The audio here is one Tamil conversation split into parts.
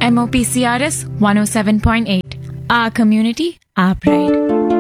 MOPCRS 107.8. Our community, our pride.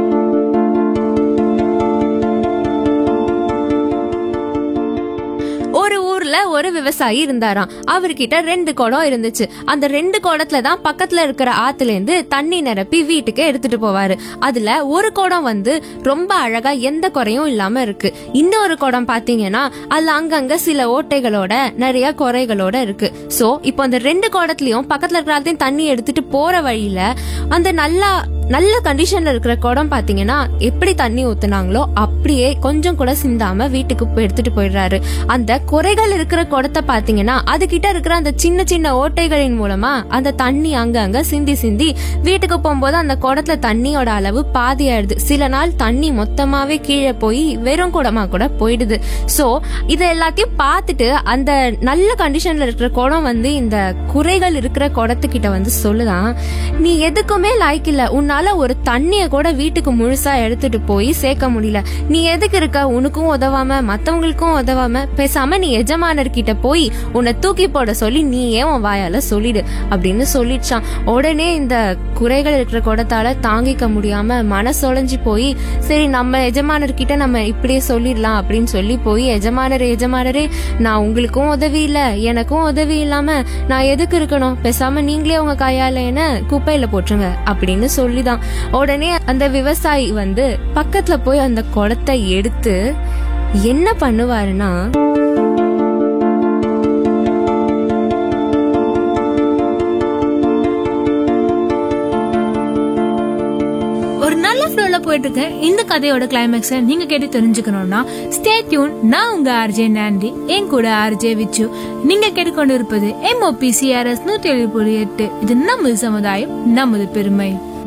ஒரு ஊர்ல ஒரு விவசாயி இருந்தாராம் அவர்கிட்ட ரெண்டு குடம் இருந்துச்சு அந்த ரெண்டு குடத்துல தான் பக்கத்துல இருக்கிற ஆத்துல இருந்து தண்ணி நிரப்பி வீட்டுக்கு எடுத்துட்டு போவாரு அதுல ஒரு குடம் வந்து ரொம்ப அழகா எந்த குறையும் இல்லாம இருக்கு இன்னொரு குடம் பாத்தீங்கன்னா அதுல அங்கங்க சில ஓட்டைகளோட நிறைய குறைகளோட இருக்கு சோ இப்போ அந்த ரெண்டு குடத்துலயும் பக்கத்துல இருக்கிற ஆத்தையும் தண்ணி எடுத்துட்டு போற வழியில அந்த நல்லா நல்ல கண்டிஷன்ல இருக்கிற குடம் பாத்தீங்கன்னா எப்படி தண்ணி ஊத்துனாங்களோ அப்படியே கொஞ்சம் கூட சிந்தாம வீட்டுக்கு போய் எடுத்துட்டு போயிடுறாரு அந்த குறைகள் இருக்கிற குடத்தை பாத்தீங்கன்னா அது கிட்ட இருக்கிற அந்த சின்ன சின்ன ஓட்டைகளின் மூலமா அந்த தண்ணி அங்க அங்க சிந்தி சிந்தி வீட்டுக்கு போகும்போது அந்த குடத்துல தண்ணியோட அளவு பாதி ஆயிடுது சில நாள் தண்ணி மொத்தமாவே கீழே போய் வெறும் குடமா கூட போயிடுது சோ இத எல்லாத்தையும் பார்த்துட்டு அந்த நல்ல கண்டிஷன்ல இருக்கிற குடம் வந்து இந்த குறைகள் இருக்கிற குடத்துக்கிட்ட வந்து சொல்லுதான் நீ எதுக்குமே லாய்க்கு இல்ல உன்னால ஒரு தண்ணிய கூட வீட்டுக்கு முழுசா எடுத்துட்டு போய் சேர்க்க முடியல நீ எதுக்கு இருக்க உனக்கும் உதவாம மத்தவங்களுக்கும் உதவாம பேசாம நீ எஜமானர்கிட்ட போய் உன்னை தூக்கி போட சொல்லி நீ ஏன் உன் வாயால சொல்லிடு அப்படின்னு சொல்லிடுச்சான் உடனே இந்த குறைகள் இருக்கிற குடத்தால தாங்கிக்க முடியாம மனசொலைஞ்சு போய் சரி நம்ம எஜமானர்கிட்ட நம்ம இப்படியே சொல்லிடலாம் அப்படின்னு சொல்லி போய் எஜமானர் எஜமானரே நான் உங்களுக்கும் உதவி இல்ல எனக்கும் உதவி இல்லாம நான் எதுக்கு இருக்கணும் பேசாம நீங்களே உங்க கையால என்ன குப்பையில போட்டுருங்க அப்படின்னு சொல்லிதான் உடனே அந்த விவசாயி வந்து பக்கத்துல போய் அந்த குடத்தை எடுத்து என்ன பண்ணுவாருன்னா ஒரு நல்ல ஃப்ளோல போயிட்டு இருக்க இந்த கதையோட கிளைமேக்ஸை நீங்க கேட்டு தெரிஞ்சுக்கணும்னா ஸ்டே டியூன் நான் உங்க ஆர்ஜே நாண்டி என் கூட ஆர்ஜே விச்சு நீங்க கேட்டுக்கொண்டு இருப்பது எம்ஓபி சிஆர்எஸ் நூத்தி ஏழு புள்ளி எட்டு இது நமது சமுதாயம் நமது பெருமை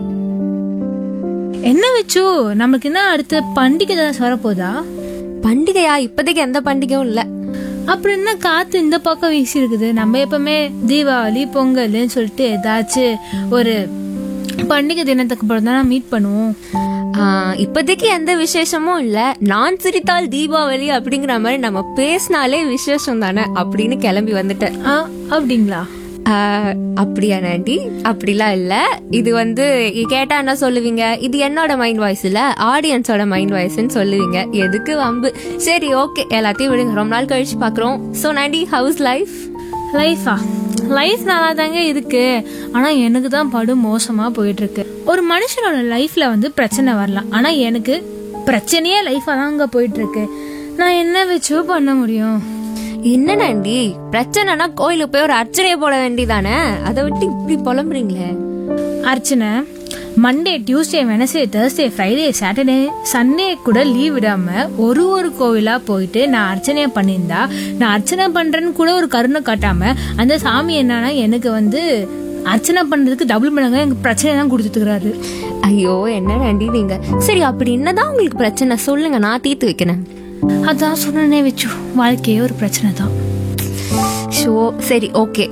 என்ன விச்சு நமக்கு என்ன அடுத்த பண்டிகை தான் வரப்போதா பண்டிகையா இப்போதைக்கு எந்த பண்டிகையும் இல்ல அப்புறம் என்ன காத்து இந்த பக்கம் வீசி இருக்குது நம்ம எப்பவுமே தீபாவளி பொங்கல்னு சொல்லிட்டு ஏதாச்சும் ஒரு பண்டிகை தினத்துக்கு அப்புறம் தான் மீட் பண்ணுவோம் ஆஹ் இப்போதைக்கு எந்த விசேஷமும் இல்ல நான் சிரித்தால் தீபாவளி அப்படிங்கிற மாதிரி நம்ம பேசினாலே விசேஷம் தானே அப்படின்னு கிளம்பி வந்துட்டேன் ஆ, அப்படிங்களா ஆஹ் அப்படியா நாண்டி அப்படிலாம் இல்ல இது வந்து கேட்டா என்ன சொல்லுவீங்க இது என்னோட மைண்ட் வாய்ஸ் இல்ல ஆடியன்ஸோட மைண்ட் வாய்ஸ்னு சொல்லுவீங்க எதுக்கு வம்பு சரி ஓகே எல்லாத்தையும் விடுங்க ரொம்ப நாள் கழிச்சு பாக்குறோம் சோ நாண்டி ஹவுஸ் லைஃப் லைஃபா லைஃப் நல்லா தாங்க இருக்கு ஆனா எனக்கு தான் படு மோசமா போயிட்டு இருக்கு ஒரு மனுஷனோட லைஃப்ல வந்து பிரச்சனை வரலாம் ஆனா எனக்கு பிரச்சனையே லைஃபா தாங்க போயிட்டு இருக்கு நான் என்ன வச்சோ பண்ண முடியும் என்ன நாண்டி பிரச்சனைனா கோயிலுக்கு போய் ஒரு அர்ச்சனையை போட வேண்டியதானே அதை விட்டு இப்படி புலம்புறீங்களே அர்ச்சனை Monday Tuesday Wednesday Thursday Friday Saturday Sunday கூட லீவ் விடாம ஒரு ஒரு கோவிலா போயிட்டு நான் அர்ச்சனையை பண்ணியிருந்தா நான் அர்ச்சனை பண்றேன்னு கூட ஒரு கருணை காட்டாம அந்த சாமி என்னன்னா எனக்கு வந்து அர்ச்சனை பண்றதுக்கு டபுள் மடங்கு எனக்கு பிரச்சனை தான் கொடுத்துட்டுக்கிறாரு ஐயோ என்ன நாண்டி நீங்க சரி அப்படி என்னதான் உங்களுக்கு பிரச்சனை சொல்லுங்க நான் தீர்த்து வைக்கிறேன் அதான் சொன்னனே வச்சு வாழ்க்கையே ஒரு பிரச்சனை தான் ஷோ சரி ஓகே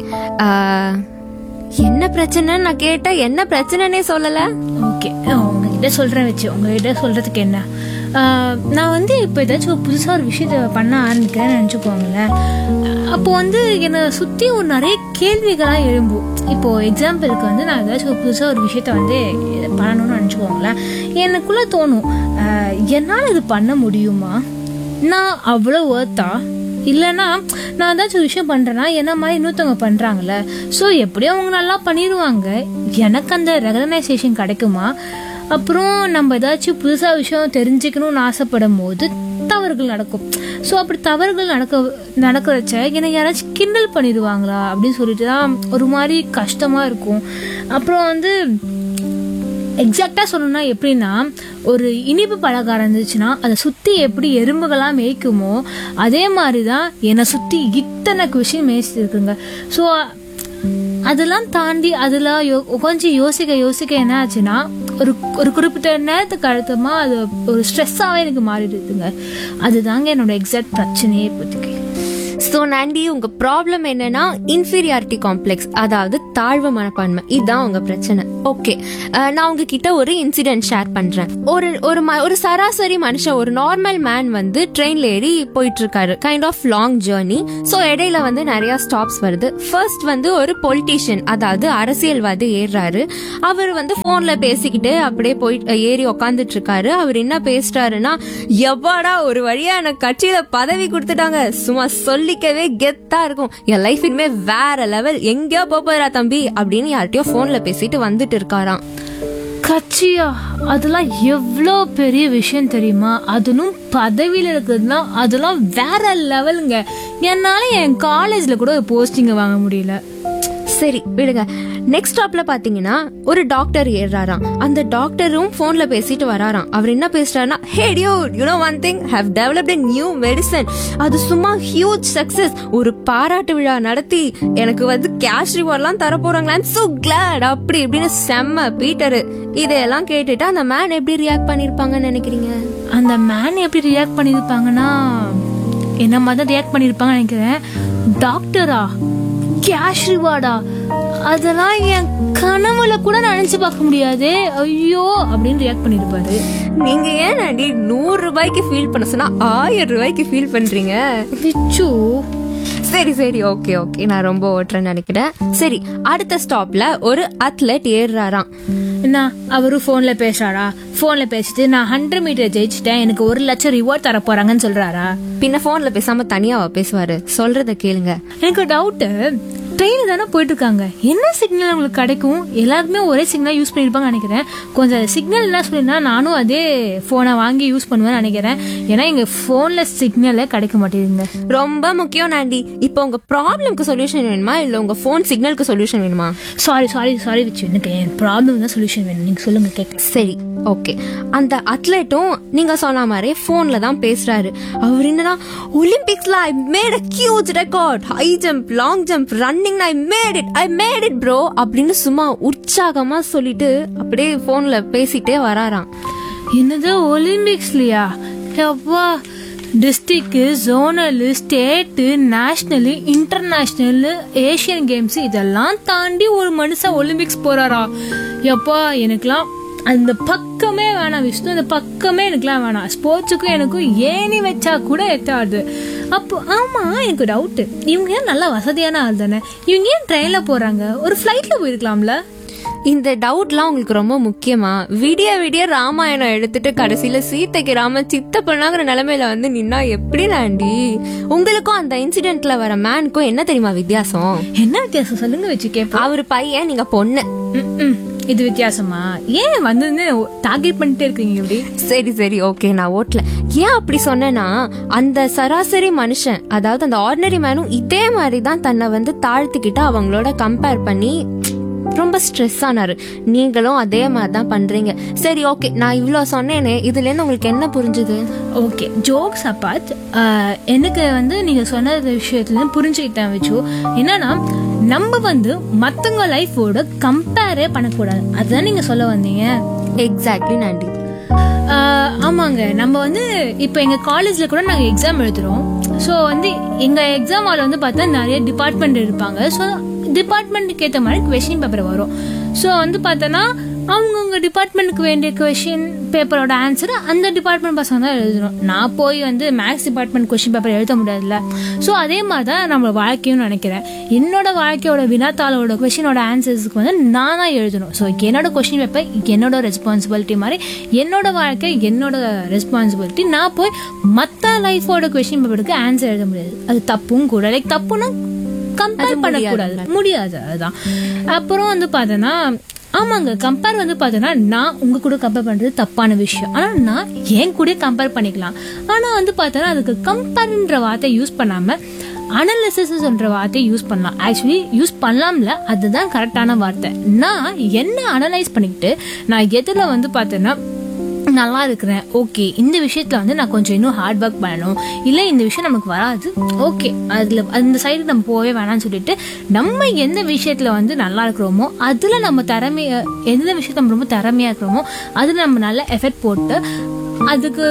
என்ன பிரச்சனைன்னு நான் கேட்டேன் என்ன பிரச்சனைனே சொல்லல ஓகே உங்ககிட்ட சொல்றேன் வச்சு உங்ககிட்ட சொல்றதுக்கு என்ன ஆஹ், நான் வந்து இப்போ ஏதாச்சும் புதுசாக ஒரு விஷயத்த பண்ண ஆரம்பிக்கிறேன்னு நினச்சிக்கோங்களேன் அப்போ வந்து என்னை சுற்றி ஒரு நிறைய கேள்விகளாக எழும்பும் இப்போ எக்ஸாம்பிளுக்கு வந்து நான் ஏதாச்சும் புதுசாக ஒரு விஷயத்த வந்து பண்ணணும்னு நினச்சிக்கோங்களேன் எனக்குள்ளே தோணும் ஆஹ், என்னால் இது பண்ண முடியுமா நான் அவ்வளோ ஒர்த்தா இல்லைன்னா நான் ஏதாச்சும் ஒரு விஷயம் பண்ணுறேன்னா என்ன மாதிரி இன்னொருத்தவங்க பண்ணுறாங்கல்ல ஸோ எப்படியும் அவங்க நல்லா பண்ணிடுவாங்க எனக்கு அந்த ரெகனைசேஷன் கிடைக்குமா அப்புறம் நம்ம ஏதாச்சும் புதுசாக விஷயம் தெரிஞ்சுக்கணும்னு ஆசைப்படும் போது தவறுகள் நடக்கும் ஸோ அப்படி தவறுகள் நடக்க நடக்கிறச்ச என்னை யாராச்சும் கிண்டல் பண்ணிடுவாங்களா அப்படின்னு சொல்லிட்டு தான் ஒரு மாதிரி கஷ்டமாக இருக்கும் அப்புறம் வந்து எக்ஸாக்டாக சொல்லணும்னா எப்படின்னா ஒரு இனிப்பு பலகாரம் இருந்துச்சுன்னா அதை சுற்றி எப்படி எறும்புகளாக மேய்க்குமோ அதே மாதிரி தான் என்னை சுற்றி இத்தனை விஷயம் மேய்ச்சிட்டு இருக்குங்க ஸோ அதெல்லாம் தாண்டி அதெல்லாம் யோ கொஞ்சம் யோசிக்க யோசிக்க என்ன ஆச்சுன்னா ஒரு ஒரு குறிப்பிட்ட நேரத்துக்கு அடுத்தமா அது ஒரு ஸ்ட்ரெஸ்ஸாகவே எனக்கு மாறிடுதுங்க அதுதாங்க என்னோட எக்ஸாக்ட் பிரச்சனையே இப்போதைக்கு ஸோ நாண்டி உங்க ப்ராப்ளம் என்னன்னா இன்ஃபீரியாரிட்டி காம்ப்ளெக்ஸ் அதாவது தாழ்வு மனப்பான்மை இதுதான் உங்க பிரச்சனை ஓகே நான் உங்ககிட்ட ஒரு இன்சிடென்ட் ஷேர் பண்றேன் ஒரு ஒரு ம- ஒரு சராசரி மனுஷன் ஒரு நார்மல் மேன் வந்து ட்ரெயின்ல ஏறி போயிட்டு இருக்காரு kind of long journey so இடையில வந்து நிறைய ஸ்டாப்ஸ் வருது ஃபர்ஸ்ட் வந்து ஒரு பொலிட்டீஷியன் அதாவது அரசியல்வாதி ஏறுறாரு அவர் வந்து போன்ல பேசிக்கிட்டு அப்படியே போய் ஏறி உக்காந்துட்டு இருக்காரு அவர் என்ன பேசுறாருன்னா எவ்வாடா ஒரு வழியா எனக்கு கட்சியில பதவி கொடுத்துட்டாங்க சும்மா சொல்லிக்கவே கெத்தா இருக்கும் என் லைஃப் இனிமே வேற லெவல் எங்கேயோ போறா தம்பி அப்படின்னு யார்கிட்டயோ போன்ல பேசிட்டு வந்துட்டு இருக்காராம் கட்சியா அதெல்லாம் எவ்வளோ பெரிய விஷயம் தெரியுமா அதுவும் பதவியில் இருக்கிறதுனா அதெல்லாம் வேற லெவலுங்க என்னால என் காலேஜ்ல கூட போஸ்டிங்க வாங்க முடியல சரி விடுங்க நெக்ஸ்ட் ஸ்டாப்ல பாத்தீங்கன்னா ஒரு டாக்டர் ஏறாராம் அந்த டாக்டரும் போன்ல பேசிட்டு வராராம் அவர் என்ன பேசுறாருன்னா hey dude you know one thing have developed a new medicine அது சும்மா ஹியூஜ் சக்சஸ் ஒரு பாராட்டு விழா நடத்தி எனக்கு வந்து கேஷ் ரிவார்ட்லாம் தர போறாங்களா சோ கிளாட் அப்படி இப்படின்னு செம்ம பீட்டர் இதெல்லாம் கேட்டுட்டு அந்த மேன் எப்படி ரியாக்ட் பண்ணிருப்பாங்கன்னு நினைக்கிறீங்க அந்த மேன் எப்படி ரியாக்ட் பண்ணியிருப்பாங்கன்னா என்ன மாதிரி தான் ரியாக்ட் பண்ணியிருப்பாங்கன்னு நினைக்கிறேன் டாக்டரா கேஷ் ரிவார்டா அதெல்லாம் என் கனவுல கூட நினைச்சு பார்க்க முடியாதே ஐயோ அப்படின்னு ரியாக்ட் பண்ணியிருப்பாரு நீங்க ஏன் ஆண்டி நூறு ரூபாய்க்கு ஃபீல் பண்ண சொன்னா ஆயிரம் ரூபாய்க்கு ஃபீல் பண்றீங்க விச்சு சரி சரி ஓகே ஓகே நான் ரொம்ப ஓட்டுறேன்னு நினைக்கிறேன் சரி அடுத்த ஸ்டாப்ல ஒரு அத்லெட் ஏறுறாராம் என்ன அவரு போன்ல பேசுறாரா போன்ல பேசிட்டு நான் ஹண்ட்ரட் மீட்டர் ஜெயிச்சிட்டேன் எனக்கு ஒரு லட்சம் ரிவார்ட் தர போறாங்கன்னு சொல்றாரா பின்ன போன்ல பேசாம தனியாவா பேசுவாரு சொல்றத கேளுங்க எனக்கு டவுட்டு ட்ரெயின் தானே போயிட்டு இருக்காங்க என்ன சிக்னல் உங்களுக்கு கிடைக்கும் எல்லாருக்குமே ஒரே சிக்னல் யூஸ் பண்ணிருப்பாங்க நினைக்கிறேன் கொஞ்சம் சிக்னல் என்ன சொல்லினா நானும் அதே போனை வாங்கி யூஸ் பண்ணுவேன்னு நினைக்கிறேன் ஏன்னா எங்க போன்ல சிக்னலே கிடைக்க மாட்டேங்குதுங்க ரொம்ப முக்கியம் நாண்டி இப்போ உங்க ப்ராப்ளம்க்கு சொல்யூஷன் வேணுமா இல்ல உங்க போன் சிக்னலுக்கு சொல்யூஷன் வேணுமா சாரி சாரி சாரி வச்சு எனக்கு என் ப்ராப்ளம் தான் சொல்யூஷன் வேணும் நீங்க சொல்லுங்க கேட்க சரி ஓகே அந்த அத்லெட்டும் நீங்க சொன்ன மாதிரி போன்ல தான் பேசுறாரு அவர் என்னன்னா ஒலிம்பிக்ஸ்ல I made a huge record high jump long jump running I made it I made it bro அப்படின்னு சும்மா உற்சாகமா சொல்லிட்டு அப்படியே போன்ல பேசிட்டே வராராம் என்னது ஒலிம்பிக்ஸ்லயா அப்பா district zonal state national international Asian games இதெல்லாம் தாண்டி ஒரு மனுஷன் ஒலிம்பிக்ஸ் போறாரா எப்பா எனக்குலாம் அந்த பக்கமே வேணாம் விஷ்ணு அந்த பக்கமே எனக்குலாம் வேணாம் ஸ்போர்ட்ஸுக்கும் எனக்கும் ஏணி வச்சா கூட எத்தாது அப்போ ஆமா எனக்கு டவுட்டு இவங்க ஏன் நல்லா வசதியான ஆள் தானே இவங்க ஏன் ட்ரெயின்ல போறாங்க ஒரு ஃப்ளைட்ல போயிருக்கலாம்ல இந்த டவுட்லாம் உங்களுக்கு ரொம்ப முக்கியமா விடிய விடிய ராமாயணம் எடுத்துட்டு கடைசியில சீத்தைக்கு ராம சித்தப்பனாங்கிற நிலைமையில வந்து நின்னா எப்படி நாண்டி உங்களுக்கும் அந்த இன்சிடென்ட்ல வர மேனுக்கும் என்ன தெரியுமா வித்தியாசம் என்ன வித்தியாசம் சொல்லுங்க வச்சு கேப்போம் அவர் பையன் நீங்க பொண்ணு ம்ம். இது வித்தியாசமா ஏன் வந்து டார்கெட் பண்ணிட்டே இருக்கீங்க இப்படி சரி சரி ஓகே நான் ஓட்டல ஏன் அப்படி சொன்னேன்னா அந்த சராசரி மனுஷன் அதாவது அந்த ஆர்டினரி மேனும் இதே மாதிரி தான் தன்னை வந்து தாழ்த்திக்கிட்டு அவங்களோட கம்பேர் பண்ணி ரொம்ப ஸ்ட்ரெஸ் ஆனாரு நீங்களும் அதே மாதிரி தான் பண்றீங்க சரி ஓகே நான் இவ்வளோ சொன்னேனே இதுல இருந்து உங்களுக்கு என்ன புரிஞ்சுது ஓகே ஜோக்ஸ் அப்பாத் எனக்கு வந்து நீங்க சொன்ன விஷயத்துல புரிஞ்சுக்கிட்டேன் வச்சு என்னன்னா நம்ம வந்து மத்தவங்க லைஃபோட கம்பேரே பண்ணக்கூடாது அதுதான் நீங்க சொல்ல வந்தீங்க எக்ஸாக்ட்லி நாண்டி ஆஹ் ஆமாங்க நம்ம வந்து இப்போ எங்க காலேஜ்ல கூட நாங்க எக்ஸாம் எழுதுறோம் ஸோ வந்து எங்க எக்ஸாம் ஹால் வந்து பார்த்தா நிறைய டிபார்ட்மெண்ட் இருப்பாங்க ஸோ டிபார்ட்மெண்ட்டுக்கு ஏற்ற மாதிரி கொஷின் பேப்பர் வரும் ஸோ வந்து பார்த்தோன்னா அவங்கவுங்க டிபார்ட்மெண்ட்டுக்கு வேண்டிய கொஷின் பேப்பரோட ஆன்சர் அந்த டிபார்ட்மெண்ட் பசங்க தான் எழுதணும் நான் போய் வந்து மேக்ஸ் டிபார்ட்மெண்ட் கொஷின் பேப்பர் எழுத முடியாதுல்ல ஸோ அதே மாதிரி தான் நம்ம வாழ்க்கையும் நினைக்கிறேன் என்னோட வாழ்க்கையோட வினாத்தாளோட கொஷினோட ஆன்சர்ஸ்க்கு வந்து நான் தான் எழுதணும் ஸோ என்னோட கொஷின் பேப்பர் என்னோட ரெஸ்பான்சிபிலிட்டி மாதிரி என்னோட வாழ்க்கை என்னோட ரெஸ்பான்சிபிலிட்டி நான் போய் மற்ற லைஃபோட கொஷின் பேப்பருக்கு ஆன்சர் எழுத முடியாது அது தப்பும் கூட லைக் தப்புன்னா கம்பேர் பண்ணக்கூடாது முடியாது அதுதான் அப்புறம் வந்து பார்த்தோன்னா ஆமாங்க கம்பேர் வந்து பார்த்தோன்னா நான் உங்க கூட கம்பேர் பண்றது தப்பான விஷயம் ஆனா நான் என் கூட கம்பேர் பண்ணிக்கலாம் ஆனா வந்து பார்த்தோன்னா அதுக்கு கம்பேர்ன்ற வார்த்தை யூஸ் பண்ணாம அனலிசிஸ் சொல்ற வார்த்தையை யூஸ் பண்ணலாம் ஆக்சுவலி யூஸ் பண்ணலாம்ல அதுதான் கரெக்டான வார்த்தை நான் என்ன அனலைஸ் பண்ணிக்கிட்டு நான் எதுல வந்து பார்த்தேன்னா நல்லா இருக்கிறேன் ஓகே இந்த விஷயத்துல வந்து நான் கொஞ்சம் இன்னும் ஹார்ட் ஒர்க் பண்ணணும் இல்லை இந்த விஷயம் நமக்கு வராது ஓகே அதில் அந்த சைடு நம்ம போகவே வேணாம்னு சொல்லிட்டு நம்ம எந்த விஷயத்துல வந்து நல்லா இருக்கிறோமோ அதுல நம்ம திறமைய எந்த விஷயத்துல நம்ம ரொம்ப திறமையா இருக்கிறோமோ அதுல நம்ம நல்ல எஃபெக்ட் போட்டு அதுக்கு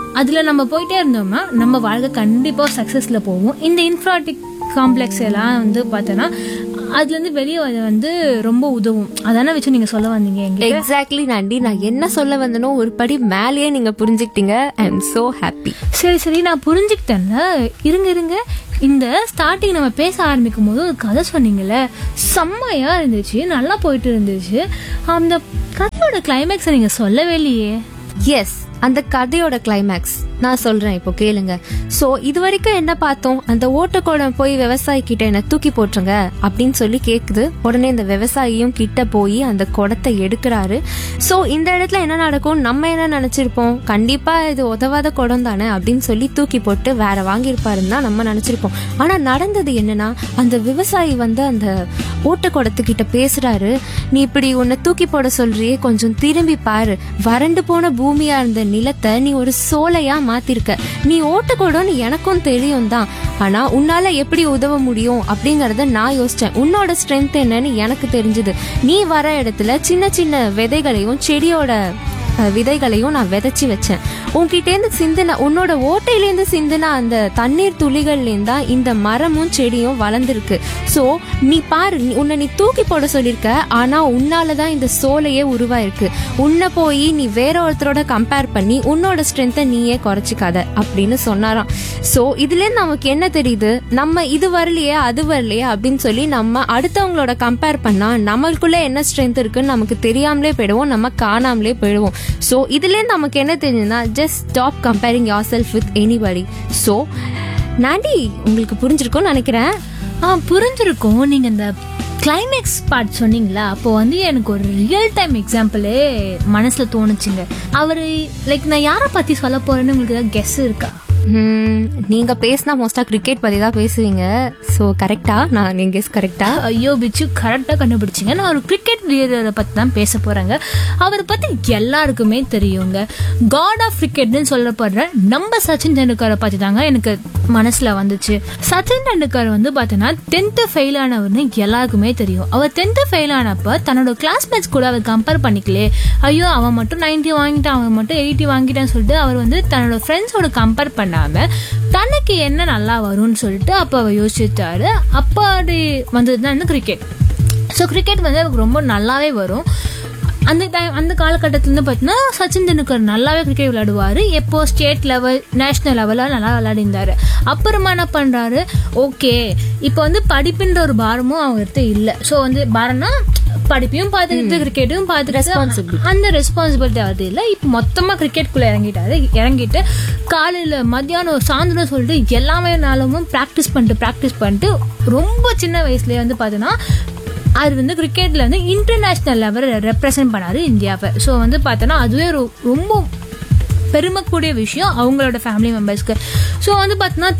அதுல நம்ம போயிட்டே இருந்தோம்னா நம்ம வாழ்க்கை கண்டிப்பா சக்சஸ்ல போவோம் இந்த இன்ஃப்ராட்டிக் காம்ப்ளெக்ஸ் எல்லாம் வந்து பார்த்தோன்னா அதுல இருந்து வெளியே வர வந்து ரொம்ப உதவும் அதான வச்சு நீங்க சொல்ல வந்தீங்க எங்க எக்ஸாக்ட்லி நாண்டி நான் என்ன சொல்ல வந்தனோ ஒரு படி மேலேயே நீங்க புரிஞ்சுக்கிட்டீங்க ஐ எம் சோ ஹாப்பி சரி சரி நான் புரிஞ்சுக்கிட்டேன்ல இருங்க இருங்க இந்த ஸ்டார்டிங் நம்ம பேச ஆரம்பிக்கும் போது ஒரு கதை சொன்னீங்கல்ல செம்மையா இருந்துச்சு நல்லா போயிட்டு இருந்துச்சு அந்த கதையோட கிளைமேக்ஸை நீங்க சொல்லவே இல்லையே எஸ் அந்த கதையோட கிளைமேக்ஸ் நான் சொல்றேன் இப்போ கேளுங்க சோ இது வரைக்கும் என்ன பார்த்தோம் அந்த ஓட்டக்கோடம் போய் விவசாயி கிட்ட என்ன தூக்கி போட்டுருங்க அப்படின்னு சொல்லி கேக்குது உடனே இந்த விவசாயியும் கிட்ட போய் அந்த குடத்தை எடுக்கிறாரு சோ இந்த இடத்துல என்ன நடக்கும் நம்ம என்ன நினைச்சிருப்போம் கண்டிப்பா இது உதவாத குடம் தானே அப்படின்னு சொல்லி தூக்கி போட்டு வேற வாங்கியிருப்பாருன்னு தான் நம்ம நினைச்சிருப்போம் ஆனா நடந்தது என்னன்னா அந்த விவசாயி வந்து அந்த ஓட்டக்குடத்துக்கிட்ட பேசுறாரு நீ இப்படி உன்னை தூக்கி போட சொல்றியே கொஞ்சம் திரும்பி பாரு வறண்டு போன பூமியா இருந்த நிலத்தை நீ ஒரு சோலையா மாத்திருக்க நீ ஓட்டக்கூடன்னு எனக்கும் தெரியும் தான் ஆனா உன்னால எப்படி உதவ முடியும் அப்படிங்கறத நான் யோசிச்சேன் உன்னோட ஸ்ட்ரென்த் என்னன்னு எனக்கு தெரிஞ்சது நீ வர இடத்துல சின்ன சின்ன விதைகளையும் செடியோட அஹ், விதைகளையும் நான் விதைச்சி வச்சேன் உன்கிட்டேருந்து சிந்தின உன்னோட ஓட்டையிலேருந்து சிந்தின அந்த தண்ணீர் துளிகள்லேருந்து தான் இந்த மரமும் செடியும் வளர்ந்துருக்கு ஸோ நீ பாரு நீ- உன்னை நீ தூக்கி போட சொல்லியிருக்க ஆனால் உன்னால தான் இந்த சோலையே உருவாயிருக்கு உன்னை போய் நீ வேற ஒருத்தரோட கம்பேர் பண்ணி உன்னோட ஸ்ட்ரென்த்தை நீயே குறைச்சிக்காத அப்படின்னு சொன்னாராம் ஸோ இதுலேருந்து நமக்கு என்ன தெரியுது நம்ம இது வரலையே அது வரலையே அப்படின்னு சொல்லி நம்ம அடுத்தவங்களோட கம்பேர் பண்ணா நம்மளுக்குள்ள என்ன ஸ்ட்ரென்த் இருக்குன்னு நமக்கு தெரியாமலே போயிடுவோம் நம்ம காணாமலே போயிடுவோம் ஸோ இதுலேருந்து நமக்கு என்ன தெரியுதுன்னா just stop comparing yourself with anybody so Nandi உங்களுக்கு புரிஞ்சிருக்கும்னு நினைக்கிறேன் ஆ புரிஞ்சிருக்கும் நீங்க இந்த கிளைமேக்ஸ் பார்ட் சொன்னீங்களா அப்போ வந்து எனக்கு ஒரு ரியல் டைம் எக்ஸாம்பிளே மனசுல தோணுச்சுங்க அவரு லைக் நான் யாரை பத்தி சொல்ல போறேன்னு உங்களுக்கு ஏதாவது கெஸ் இருக்கா ஹம், நீங்க பேசினா மோஸ்டா கிரிக்கெட் பத்தி தான் பேசுவீங்க ஸோ கரெக்டா நான் நீங்க கரெக்டா ஐயோ பிச்சு கரெக்டாக கண்டுபிடிச்சிங்க நான் ஒரு கிரிக்கெட் வீரரை பற்றி தான் பேச போகிறேங்க அவரை பற்றி எல்லாருக்குமே தெரியுங்க காட் ஆஃப் கிரிக்கெட்னு சொல்லப்படுற நம்ம சச்சின் டெண்டுல்கரை பற்றி தாங்க எனக்கு மனசில் வந்துச்சு சச்சின் டெண்டுல்கர் வந்து பார்த்தீங்கன்னா டென்த்து ஃபெயில் ஆனவர்னு எல்லாருக்குமே தெரியும் அவர் டென்த்து ஃபெயில் ஆனப்ப தன்னோட கிளாஸ்மேட்ஸ் கூட அவர் கம்பேர் பண்ணிக்கலே ஐயோ அவன் மட்டும் 90 வாங்கிட்டான் அவன் மட்டும் எயிட்டி வாங்கிட்டான்னு சொல்லிட்டு அவர் வந்து தன்னோட ஃப்ரெண்ட்ஸோட கம்பேர் பண்ணாம தனக்கு என்ன நல்லா வரும்னு சொல்லிட்டு அப்போ அவர் யோசிச்சாரு அப்போ அது வந்தது தான் கிரிக்கெட் ஸோ கிரிக்கெட் வந்து எனக்கு ரொம்ப நல்லாவே வரும் அந்த டைம் அந்த காலகட்டத்துல பார்த்தீங்கன்னா சச்சின் தெண்டுல்கர் நல்லாவே கிரிக்கெட் விளையாடுவார் எப்போ ஸ்டேட் லெவல் நேஷனல் லெவலில் நல்லா விளையாடிருந்தாரு அப்புறமா என்ன பண்ணுறாரு ஓகே இப்போ வந்து படிப்புன்ற ஒரு பாரமும் அவங்ககிட்ட இல்லை ஸோ வந்து பாரம்னா படிப்பையும் பார்த்துக்கிட்டு கிரிக்கெட்டும் பார்த்துட்டு அந்த ரெஸ்பான்சிபிலிட்டி அது இல்லை இப்போ மொத்தமாக கிரிக்கெட்குள்ளே இறங்கிட்டாரு இறங்கிட்டு காலையில் மத்தியானம் சாயந்தரம் சொல்லிட்டு எல்லாமே நாளும் ப்ராக்டிஸ் பண்ணிட்டு ப்ராக்டிஸ் பண்ணிட்டு ரொம்ப சின்ன வயசுலேயே வந்து பார்த்தீங்கன்னா அது வந்து கிரிக்கெட்ல வந்து இன்டர்நேஷ்னல் லெவலில் ரெப்ரசென்ட் பண்ணாரு இந்தியாவை ஸோ வந்து பார்த்தோன்னா அதுவே ரொ- ரொம்ப பெருமைக்கூடிய விஷயம் அவங்களோட ஃபேமிலி மெம்பர்ஸ்க்கு ஸோ வந்து பார்த்தோன்னா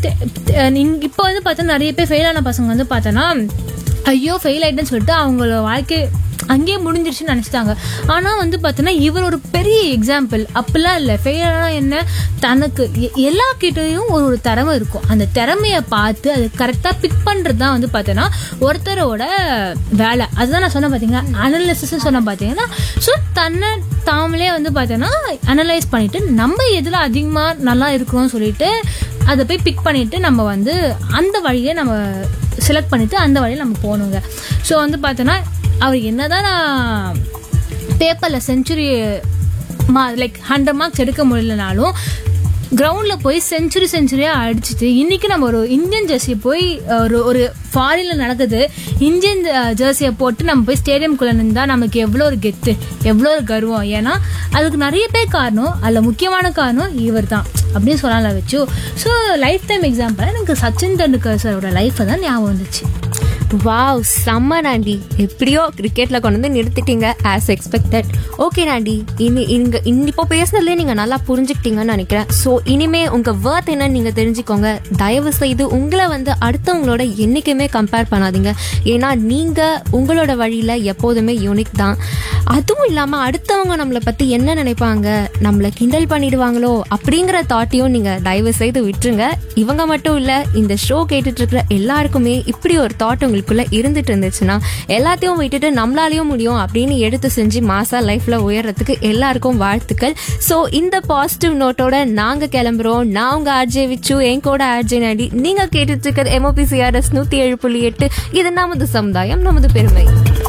இப்போ வந்து பார்த்தா நிறைய பேர் ஃபெயில் ஆன பசங்க வந்து பார்த்தோன்னா ஐயோ ஃபெயில் ஆயிட்டேன்னு சொல்லிட்டு அவங்களோட வாழ்க்கை அங்கேயே முடிஞ்சிருச்சுன்னு நினச்சிட்டாங்க ஆனால் வந்து பார்த்தோன்னா இவர் ஒரு பெரிய எக்ஸாம்பிள் அப்படிலாம் இல்லை ஃபெயில் ஆனால் என்ன தனக்கு எ- எல்லா கிட்டேயும் ஒரு ஒரு திறமை இருக்கும் அந்த திறமையை பார்த்து அது கரெக்டாக பிக் பண்ணுறது தான் வந்து பார்த்தோன்னா ஒருத்தரோட வேலை அதுதான் நான் சொன்னேன் பார்த்தீங்கன்னா அனலிசிஸ் சொன்னேன் பார்த்தீங்கன்னா ஸோ தன்னை தாமளே வந்து பார்த்தோன்னா அனலைஸ் பண்ணிட்டு நம்ம எதில் அதிகமாக நல்லா இருக்கிறோம்னு சொல்லிட்டு அதை போய் பிக் பண்ணிட்டு நம்ம வந்து அந்த வழியை நம்ம செலக்ட் பண்ணிட்டு அந்த வழியில் நம்ம போகணுங்க ஸோ வந்து பார்த்தோன்னா அவர் என்னதான் நான் பேப்பரில் செஞ்சுரி மா லைக் ஹண்ட்ரட் மார்க்ஸ் எடுக்க முடியலனாலும் கிரவுண்டில் போய் செஞ்சுரி செஞ்சுரியாக அடிச்சுட்டு இன்னைக்கு நம்ம ஒரு இந்தியன் ஜெர்சியை போய் ஒரு ஒரு ஃபாரினில் நடக்குது இந்தியன் ஜெர்சியை போட்டு நம்ம போய் ஸ்டேடியம்குள்ளே நின்றா நமக்கு எவ்வளோ ஒரு கெத்து எவ்வளோ ஒரு கர்வம் ஏன்னா அதுக்கு நிறைய பேர் காரணம் அதில் முக்கியமான காரணம் இவர் தான் அப்படின்னு சொல்லலாம் வச்சு ஸோ லைஃப் டைம் எக்ஸாம்பிள் எனக்கு சச்சின் டெண்டுல்கர் சாரோட லைஃப்பை தான் ஞாபகம் வந்துச்சு வாவ் செம்ம நாண்டி எப்படியோ கிரிக்கெட்ல கொண்டு வந்து நிறுத்திட்டீங்க ஆஸ் எக்ஸ்பெக்டட் ஓகே நாண்டி இனி இங்க இப்போ பேசுனதுலேயே நீங்க நல்லா புரிஞ்சுக்கிட்டீங்கன்னு நினைக்கிறேன் ஸோ இனிமே உங்க வேர்த் என்னன்னு நீங்க தெரிஞ்சுக்கோங்க தயவு செய்து உங்களை வந்து அடுத்தவங்களோட என்னைக்குமே கம்பேர் பண்ணாதீங்க ஏன்னா நீங்க உங்களோட வழியில எப்போதுமே யூனிக் தான் அதுவும் இல்லாம அடுத்தவங்க நம்மளை பத்தி என்ன நினைப்பாங்க நம்மளை கிண்டல் பண்ணிடுவாங்களோ அப்படிங்கிற தாட்டையும் நீங்க தயவு செய்து விட்டுருங்க இவங்க மட்டும் இல்ல இந்த ஷோ கேட்டுட்டு இருக்கிற எல்லாருக்குமே இப்படி ஒரு தாட் உங்களுக்கு நம்மளுக்குள்ள இருந்துட்டு இருந்துச்சுன்னா எல்லாத்தையும் விட்டுட்டு நம்மளாலையும் முடியும் அப்படின்னு எடுத்து செஞ்சு மாசா லைஃப்ல உயர்றதுக்கு எல்லாருக்கும் வாழ்த்துக்கள் ஸோ இந்த பாசிட்டிவ் நோட்டோட நாங்க கிளம்புறோம் நான் உங்க ஆர்ஜே விச்சு என் கூட ஆர்ஜே நடி நீங்க கேட்டுட்டு இருக்கிறது எம்ஓபிசிஆர்எஸ் நூத்தி ஏழு புள்ளி எட்டு இது நமது சமுதாயம் நமது பெருமை